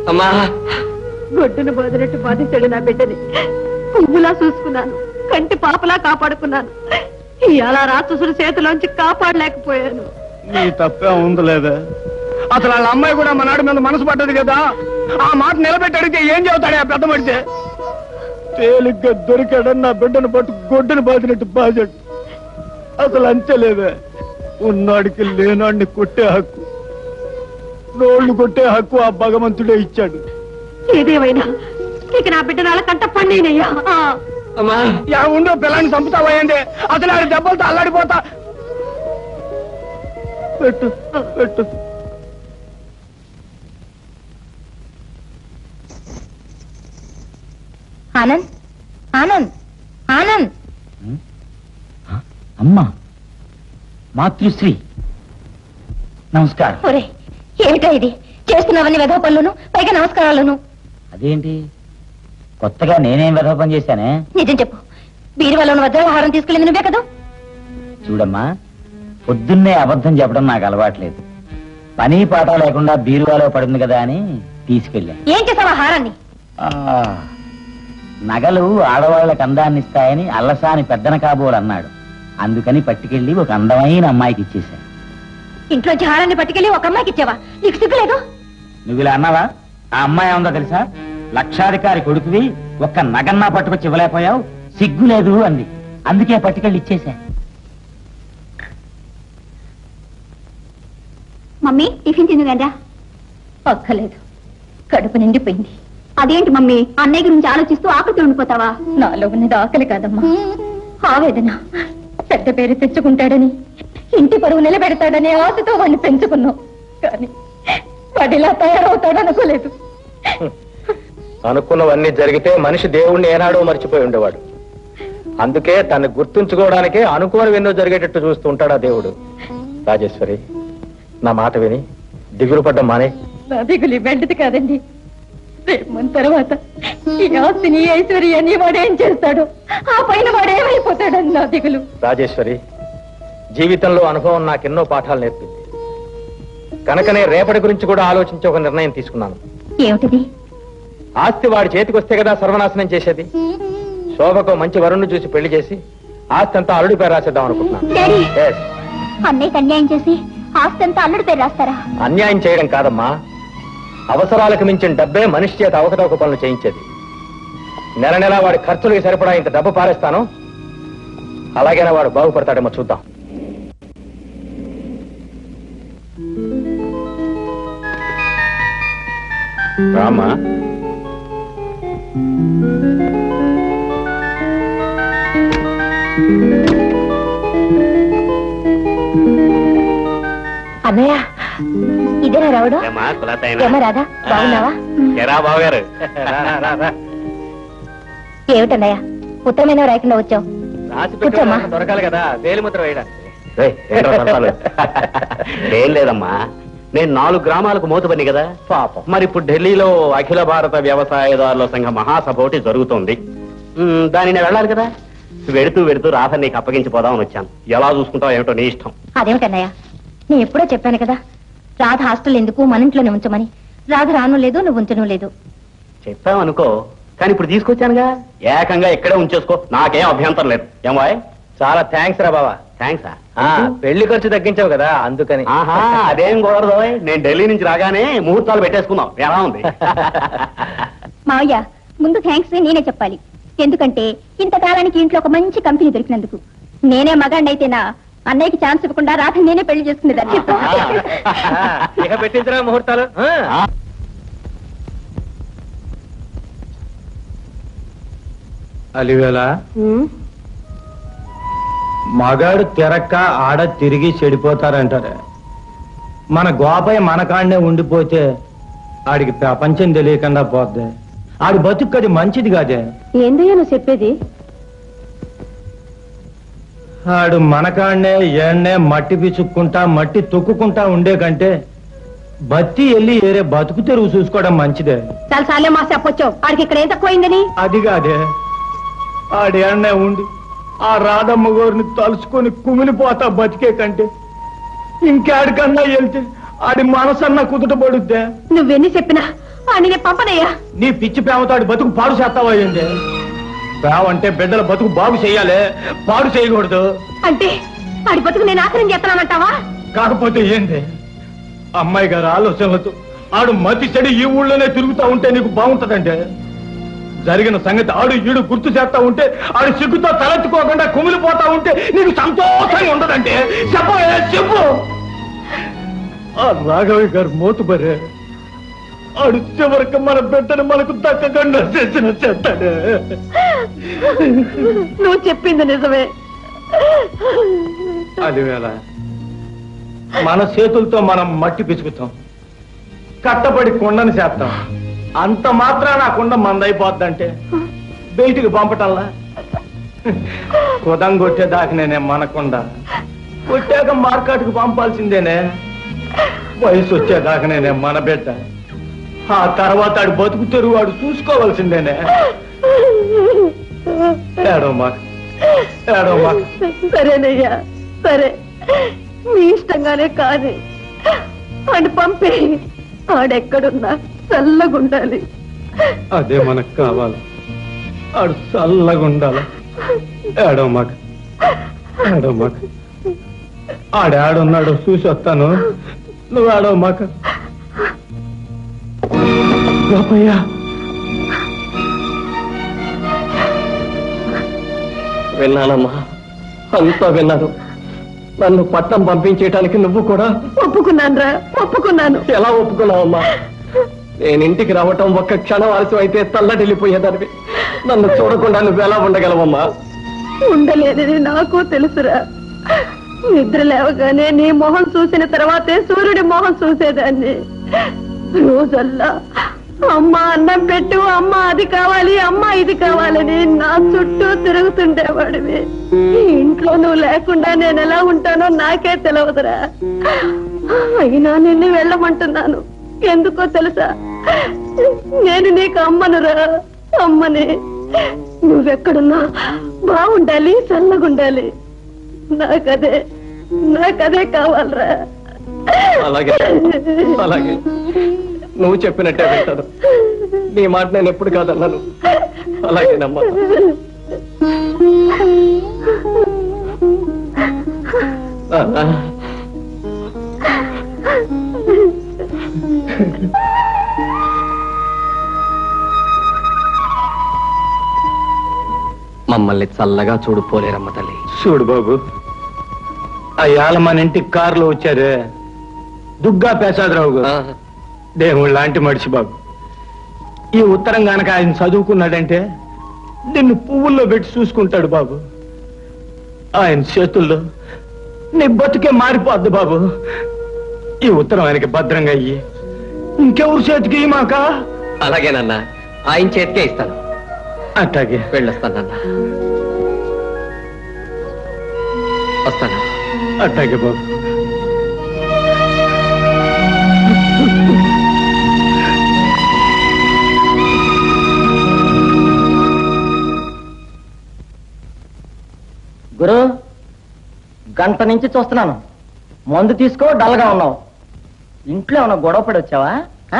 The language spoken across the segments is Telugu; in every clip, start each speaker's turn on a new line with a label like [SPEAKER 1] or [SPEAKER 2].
[SPEAKER 1] అమ్మా
[SPEAKER 2] గొడ్డును బోదినట్టు బాధించాడు నా బిడ్డని పువ్వులా చూసుకున్నాను కంటి పాపలా కాపాడుకున్నాను ఇలా రాక్షసుడి చేతిలోంచి కాపాడలేకపోయాను
[SPEAKER 3] నీ తప్పే ఉంది లేదా అసలు వాళ్ళ అమ్మాయి కూడా మనాడి మీద మనసు పడ్డది కదా ఆ మాట నిలబెట్టి అడిగితే ఏం చెబుతాడే ఆ పెద్ద మడితే తేలిగ్గా దొరికాడని నా బిడ్డను పట్టు గొడ్డును బాదినట్టు బాజాడు అసలు అంతే లేదే ఉన్నాడికి లేనాడిని కొట్టే హక్కు నోళ్లు కొట్టే హక్కు ఆ భగవంతుడే ఇచ్చాడు
[SPEAKER 2] ఏదేమైనా ఇక నా బిడ్డ నాళ్ళ కంట పండినయ్యా
[SPEAKER 1] అమ్మా
[SPEAKER 3] యా ఉండు పిల్లాన్ని చంపుతావయ్యండి అసలు ఆడి దెబ్బలతో అల్లాడిపోతా పెట్టు పెట్టు
[SPEAKER 4] ఆనంద్ ఆనంద్ ఆనంద్
[SPEAKER 5] అమ్మా మాతృశ్రీ నమస్కారం
[SPEAKER 4] ఒరే ఏమిటా ఇది చేస్తున్నవన్నీ వెధవ పనులను పైగా నమస్కారాలను
[SPEAKER 5] అదేంటి కొత్తగా నేనేం వెధవ పని చేశానే
[SPEAKER 4] నిజం చెప్పు బీరువాలో ఉన్న వజ్రాల హారం తీసుకెళ్ళింది నువ్వే కదా
[SPEAKER 5] చూడమ్మా పొద్దున్నే అబద్ధం చెప్పడం నాకు అలవాట్లేదు పని పాట లేకుండా బీరువాలో పడింది కదా అని తీసుకెళ్ళా
[SPEAKER 4] ఏం చేసావు ఆ హారాన్ని
[SPEAKER 5] ఆ, నగలు ఆడవాళ్ళకి అందాన్ని ఇస్తాయని అల్లసాని పెద్దన కాబోలు అన్నాడు అందుకని పట్టుకెళ్ళి ఒక అందమైన అమ్మాయికి ఇచ్చేశా
[SPEAKER 4] ఇంట్లోంచి హారాన్ని పట్టుకెళ్ళి ఒక అమ్మాయికి ఇచ్చావా నీకు సిగ్గులేదు
[SPEAKER 5] నువ్వు ఇలా అన్నావా ఆ అమ్మాయి ఉందో తెలుసా లక్షాధికారి కొడుకువి ఒక్క నగన్నా పట్టుకొచ్చి ఇవ్వలేకపోయావు సిగ్గు లేదు అంది అందుకే పట్టుకెళ్ళి ఇచ్చేశా
[SPEAKER 4] మమ్మీ టిఫిన్ తిందుగా అక్కలేదు కడుపు నిండిపోయింది అదేంటి మమ్మీ అన్నయ్య గురించి ఆలోచిస్తూ ఆకలితో ఉండిపోతావా నాలో ఉన్నది ఆకలి కాదమ్మా ఆవేదన పెద్ద పేరు తెచ్చుకుంటాడని ఇంటి పరువు నిలబెడతాడనే ఆశతో వాడిని పెంచుకున్నావు కానీ వాడిలా తయారవుతాడనుకోలేదు
[SPEAKER 6] అనుకున్నవన్నీ జరిగితే మనిషి దేవుణ్ణి ఏనాడో మర్చిపోయి ఉండేవాడు అందుకే తను గుర్తుంచుకోవడానికే అనుకోని ఎన్నో జరిగేటట్టు చూస్తూ ఉంటాడా దేవుడు రాజేశ్వరి నా మాట విని దిగులు పడ్డం మానే
[SPEAKER 4] నా దిగులు వెంటది కాదండి రేపు మన తర్వాత ఈ ఆస్తిని ఈ ఐశ్వర్యాన్ని వాడేం చేస్తాడు ఆ పైన వాడేమైపోతాడని నా దిగులు
[SPEAKER 6] రాజేశ్వరి జీవితంలో అనుభవం నాకెన్నో పాఠాలు నేర్పింది కనుకనే రేపటి గురించి కూడా ఆలోచించి ఒక నిర్ణయం తీసుకున్నాను
[SPEAKER 4] ఏమిటిది
[SPEAKER 6] ఆస్తి వాడి చేతికి వస్తే కదా సర్వనాశనం చేసేది శోభకు మంచి వరుణ్ణి చూసి పెళ్లి చేసి ఆస్తి అంతా అల్లుడి పేరు రాసేద్దాం అనుకుంటున్నాను
[SPEAKER 4] డాడీ
[SPEAKER 6] Yes.
[SPEAKER 4] అన్నయ్యకి అన్యాయం చేసి ఆస్తి అంతా అల్లుడి పేరు రాస్తారా
[SPEAKER 6] అన్యాయం చేయడం కాదమ్మా అవసరాలకు మించిన డబ్బే మనిషి చేత అవకతవక పనులు చేయించేది నెల నెల వాడి ఖర్చులకి సరిపడా ఇంత డబ్బు పారేస్తాను అలాగైనా వాడు బాగుపడతాడేమో చూద్దాం రామా
[SPEAKER 4] అన్నయ్య ఇదేనా రావడం ఏమో రాదా బాగున్నావా
[SPEAKER 6] ఎరా బావగారు
[SPEAKER 4] ఏమిటన్నయ్య ఉత్తరమైన రాయకుండా వచ్చావు
[SPEAKER 6] రాసి
[SPEAKER 4] కూర్చోమ్మా.
[SPEAKER 6] పెట్టి దొరకాలి కదా వేలి ముద్ర వేయడానికి
[SPEAKER 7] ఏం లేదమ్మా నేను నాలుగు గ్రామాలకు మోతుబని కదా
[SPEAKER 6] పాపం
[SPEAKER 7] మరి ఇప్పుడు ఢిల్లీలో అఖిల భారత వ్యవసాయదారుల సంఘ మహాసభ ఒకటి జరుగుతోంది మ్, దాని నేను వెళ్ళాలి కదా వెడుతూ వెడుతూ రాధ నీకు అప్పగించిపోదామని వచ్చాను ఎలా చూసుకుంటావు ఏమిటో నీ ఇష్టం
[SPEAKER 4] అదేమిటన్నయ్య నేను ఎప్పుడో చెప్పాను కదా రాధ హాస్టల్ ఎందుకు మన ఇంట్లోనే ఉంచమని రాధ రాను లేదు నువ్వు ఉంచను లేదు
[SPEAKER 7] చెప్పావనుకో కానీ ఇప్పుడు తీసుకొచ్చానుగా ఏకంగా ఇక్కడే ఉంచేసుకో నాకేం అభ్యంతరం లేదు ఏం వాయ్
[SPEAKER 6] చాలా థ్యాంక్స్ రా బావా
[SPEAKER 7] థ్యాంక్స్
[SPEAKER 6] ఆ, పెళ్లి ఖర్చు తగ్గించావు కదా అందుకని
[SPEAKER 7] ఆహా అదేం కుదరదు నేను ఢిల్లీ నుంచి రాగానే ముహూర్తాలు పెట్టేసుకుందాం ఎలా ఉంది
[SPEAKER 4] మావయ్య ముందు థ్యాంక్స్ నేనే చెప్పాలి ఎందుకంటే ఇంతకాలానికి ఇంట్లో ఒక మంచి కంపెనీ దొరికినందుకు నేనే మగాడినైతేనా అన్నయ్యకి ఛాన్స్ ఇవ్వకుండా రాధ నేనే పెళ్లి చేసుకునేదాన్ని
[SPEAKER 6] ఇక పెట్టించరా ముహూర్తాలు ఆ.
[SPEAKER 3] అలివేళ మగాడు తిరక్క ఆడ తిరిగి చెడిపోతారంటారే మన గోపయ్య మన కాడనే ఉండిపోతే ఆడికి ప్రపంచం తెలియకుండా పోద్ది ఆడి బతుక్కది మంచిది కాదే
[SPEAKER 2] ఏందయ్యా నువ్వు చెప్పేది
[SPEAKER 3] ఆడు మన కాడనే ఏడ్నే మట్టి పిచుక్కుంటా మట్టి తొక్కుకుంటా ఉండే కంటే బత్తి వెళ్ళి ఏరే బతుకు తెరువు చూసుకోవడం మంచిదే
[SPEAKER 2] చాలా సాలే మా చెప్పొచ్చావు ఆడికి ఇక్కడ ఏం తక్కువైందని
[SPEAKER 3] అది కాదే ఆడేడనే ఉండి ఆ రాధమ్మ గారిని తలుచుకొని కుమిలిపోతా బతికే కంటే ఇంకేడికన్నా వెళ్తే ఆడి మనసన్నా కుదుట పడుద్దే
[SPEAKER 2] నువ్వెన్ని చెప్పినా అని నేను పంపనయ్యా
[SPEAKER 3] నీ పిచ్చి ప్రేమతో ఆడి బతుకు పాడు చేస్తావా ఏంది ప్రేమ అంటే బిడ్డల బతుకు బాగు చేయాలి పాడు చేయకూడదు
[SPEAKER 2] అంటే వాడి బతుకు నేను ఆఖరం చేస్తానంటావా
[SPEAKER 3] కాకపోతే ఏంటి అమ్మాయి గారి ఆలోచనలతో ఆడు మతి చెడి ఈ ఊళ్ళోనే తిరుగుతా ఉంటే నీకు బాగుంటదంటే జరిగిన సంగతి ఆడు ఈడు గుర్తు చేస్తా ఉంటే ఆడు సిగ్గుతో తలెత్తుకోకుండా కుమిలిపోతా ఉంటే నీకు సంతోషంగా ఉండదంటే చెప్పవే చెప్పు ఆ రాఘవి గారు మోతుబరే ఆడు చివరికి మన బిడ్డను మనకు దక్కకుండా చేసిన చెత్తాడే
[SPEAKER 2] నువ్వు చెప్పింది నిజమే
[SPEAKER 3] అది వేళ మన చేతులతో మనం మట్టి పిసుకుతాం కట్టబడి కొండని చేస్తాం అంత మాత్రాన ఆ కొండ మందైపోద్దంటే బయటికి పంపటల్లా కుదం కొట్టేదాకా నేనే మనకుండా కొట్టాక మార్కెట్కి పంపాల్సిందేనే వయసు వచ్చేదాకా నేనే మన బిడ్డ ఆ తర్వాత ఆడు బతుకు తెరువు వాడు చూసుకోవాల్సిందేనే ఏడో మాకు ఏడో మాకు
[SPEAKER 2] సరేనయ్యా సరే మీ ఇష్టంగానే కాని అని పంపి ఆడెక్కడున్నా చల్లగుండాలి
[SPEAKER 3] అదే మనకు కావాలి ఆడు చల్లగా ఉండాలి ఏడో మాకు ఏడో మాకు ఆడాడున్నాడు చూసి వస్తాను నువ్వు ఆడో మాకు గోపయ్య
[SPEAKER 6] విన్నానమ్మా అంతా విన్నాను నన్ను పట్నం పంపించేయటానికి నువ్వు కూడా
[SPEAKER 2] ఒప్పుకున్నాను రా ఒప్పుకున్నాను
[SPEAKER 6] ఎలా ఒప్పుకున్నావమ్మా నేను ఇంటికి రావటం ఒక్క క్షణం ఆలస్యం అయితే తల్లడిల్లిపోయేదానివి నన్ను చూడకుండా నువ్వు ఎలా ఉండగలవమ్మా
[SPEAKER 2] ఉండలేదని నాకు తెలుసురా నిద్ర లేవగానే నీ మొహం చూసిన తర్వాతే సూర్యుడి మొహం చూసేదాన్ని రోజల్లా అమ్మ అన్నం పెట్టు అమ్మ అది కావాలి అమ్మ ఇది కావాలని నా చుట్టూ తిరుగుతుండేవాడివి ఈ ఇంట్లో నువ్వు లేకుండా నేను ఎలా ఉంటానో నాకే తెలియదురా అయినా నిన్ను వెళ్ళమంటున్నాను ఎందుకో తెలుసా నేను నీకు అమ్మనురా అమ్మని నువ్వెక్కడున్నా బాగుండాలి చల్లగుండాలి నాకదే నాకదే కావాలరా
[SPEAKER 6] అలాగే అలాగే నువ్వు చెప్పినట్టే వింటాను నీ మాట నేను ఎప్పుడు కాదన్నాను అలాగేనమ్మా నాన్న, మమ్మల్ని చల్లగా చూడు పోలేరమ్మ తల్లి
[SPEAKER 3] చూడు బాబు అయ్యాల మన ఇంటికి కారులో వచ్చారే దుగ్గా ప్రసాదరావు గారు దేవుడు లాంటి మనిషి బాబు ఈ ఉత్తరం గనక ఆయన చదువుకున్నాడంటే నిన్ను పువ్వుల్లో పెట్టి చూసుకుంటాడు బాబు ఆయన చేతుల్లో నీ బతుకే మారిపోద్ది బాబు ఈ ఉత్తరం ఆయనకి భద్రంగా అయ్యి ఇంకెవరి చేతికి మాక
[SPEAKER 6] అలాగేనన్నా ఆయన చేతికే ఇస్తాను
[SPEAKER 3] అట్లాగే
[SPEAKER 6] వెళ్ళొస్తానన్నా వస్తాను
[SPEAKER 3] అట్లాగే బాబు
[SPEAKER 1] గురు గంట నుంచి చూస్తున్నాను మందు తీసుకో డల్గా ఉన్నావు ఇంట్లో ఏమైనా గొడవ పడి వచ్చావా ఆ?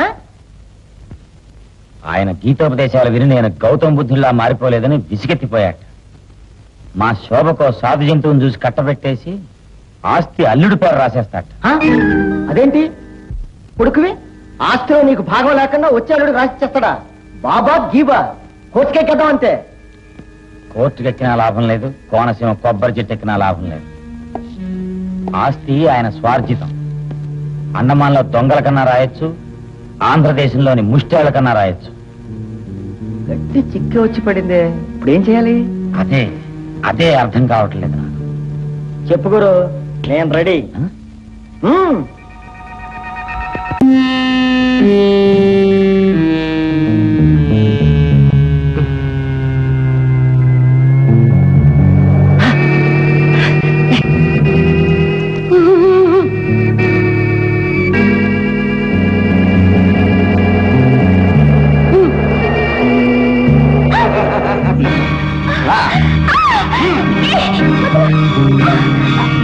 [SPEAKER 5] ఆయన గీతోపదేశాలు విని నేను గౌతమ బుద్ధుల్లా మారిపోలేదని విసిగెత్తిపోయాట మా శోభకో సాధు జంతువుని చూసి కట్టబెట్టేసి ఆస్తి అల్లుడి పేరు రాసేస్తాట
[SPEAKER 1] ఆ? అదేంటి కొడుకువి ఆస్తిలో నీకు భాగం లేకుండా వచ్చేవాడు రాసి చేస్తాడా బాబా గీబా కోసుకెక్కేద్దాం అంతే
[SPEAKER 5] కోర్టుకు ఎక్కినా లాభం లేదు కోనసీమ కొబ్బరి చెట్టు ఎక్కినా లాభం లేదు ఆస్తి ఆయన స్వార్జితం అండమాన్లో దొంగల కన్నా రాయొచ్చు ఆంధ్రదేశంలోని ముష్టాల కన్నా రాయొచ్చు
[SPEAKER 1] గట్టి చిక్కి వచ్చి పడిందే ఇప్పుడు ఏం చేయాలి
[SPEAKER 5] అదే అదే అర్థం కావట్లేదు నాకు
[SPEAKER 1] చెప్పు గురు నేను రెడీ
[SPEAKER 5] ఆ?
[SPEAKER 1] ఉమ్.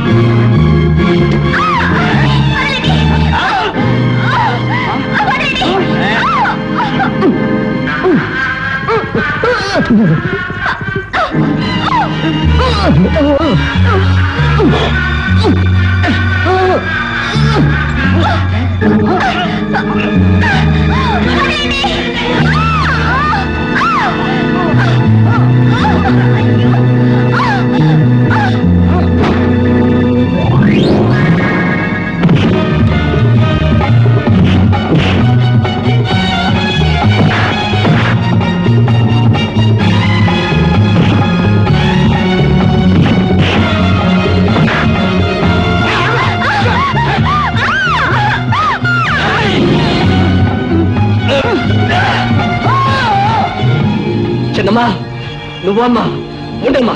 [SPEAKER 4] ఆ
[SPEAKER 1] చిన్నమ్మా నువ్వమ్మా ఉండమ్మా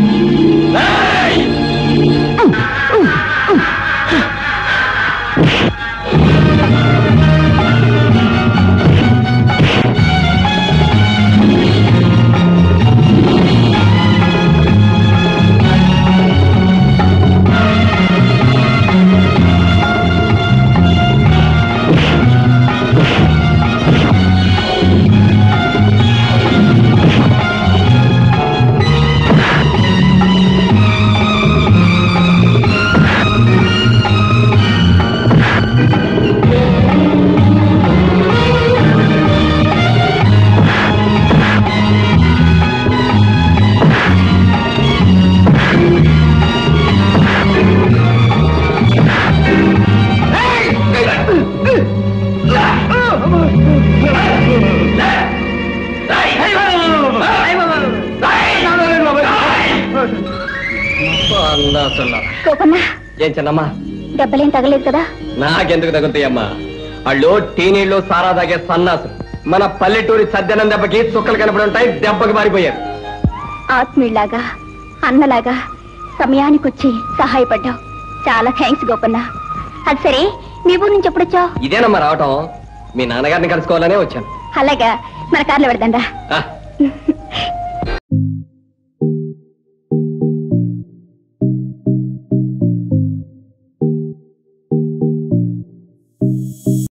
[SPEAKER 4] గోపన్న
[SPEAKER 1] ఏం చిన్నమ్మా
[SPEAKER 4] దెబ్బలేం తగలేదు కదా
[SPEAKER 1] నాకెందుకు తగ్గుతాయమ్మా వాళ్ళు టీనీళ్ళు సారా తాగే సన్నాసులు మన పల్లెటూరి సద్దనం దెబ్బకి చుక్కలు కనపడుంటాయి దెబ్బకి మారిపోయారు
[SPEAKER 4] ఆత్మీయులాగా అన్నలాగా సమయానికి వచ్చి సహాయపడ్డావు చాలా థ్యాంక్స్ గోపన్న అది సరే మీ ఊరు నుంచి ఎప్పుడొచ్చావు
[SPEAKER 1] ఇదేనమ్మా రావటం మీ నాన్నగారిని కలుసుకోవాలనే వచ్చాను
[SPEAKER 4] అలాగా మన కార్లో పెడదాండా
[SPEAKER 1] ఆ,